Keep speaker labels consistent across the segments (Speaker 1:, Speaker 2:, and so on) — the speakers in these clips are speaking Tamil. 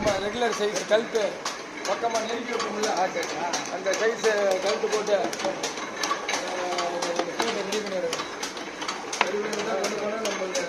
Speaker 1: நம்ம ரெகுலர் சைஸ் கழுத்து பக்கமாக நெருக்கி வைப்போம்ல அந்த சைஸ் கழுத்து போட்டு ரெடி பண்ணிடுறோம் ரெடி பண்ணி தான் கொண்டு போனால் நம்மளுக்கு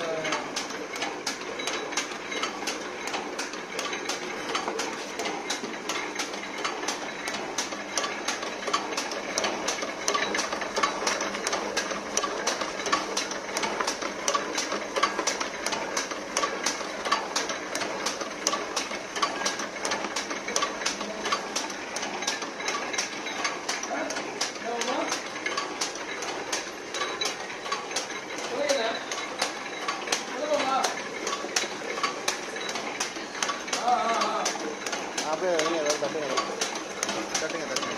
Speaker 2: அப்படியே வைங்க ஏதாவது தட்டுங்க தட்டுங்க தட்டுங்க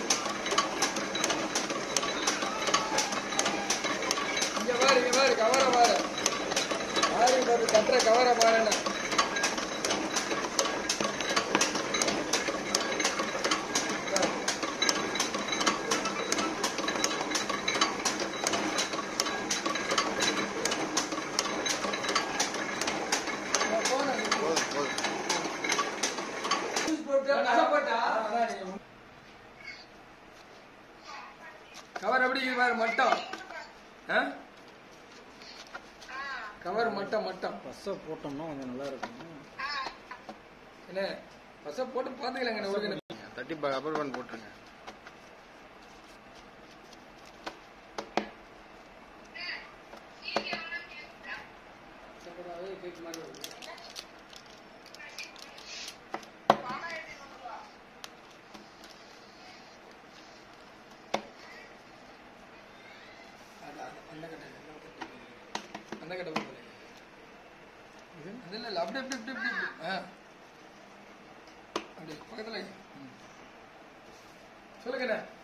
Speaker 1: இங்க பாரு இங்க பாரு கவர பாரு பாரு பாரு கட்டுற கவர பாருன்னு
Speaker 2: போதும் போதும்
Speaker 1: கவர் எப்படி இருக்குது பாரு மட்டம் ஆ? கவர் மட்டம் மட்டம்
Speaker 3: பஸ்ஸை போட்டோம்னா கொஞ்சம் நல்லா இருக்கும்
Speaker 1: என்ன பச போட்டு பாத்துக்கலாங்க ஒரு
Speaker 2: தட்டி அப்புறம் பண்ணி போட்டுருங்க
Speaker 1: அந்த கட்டை அந்த கட்டை போட்டு அது இல்ல இல்ல அப்படி அப்படி அப்படி அப்படி அப்படி. ஆ அப்படி பக்கத்துல சொல்லுங்கண்ணே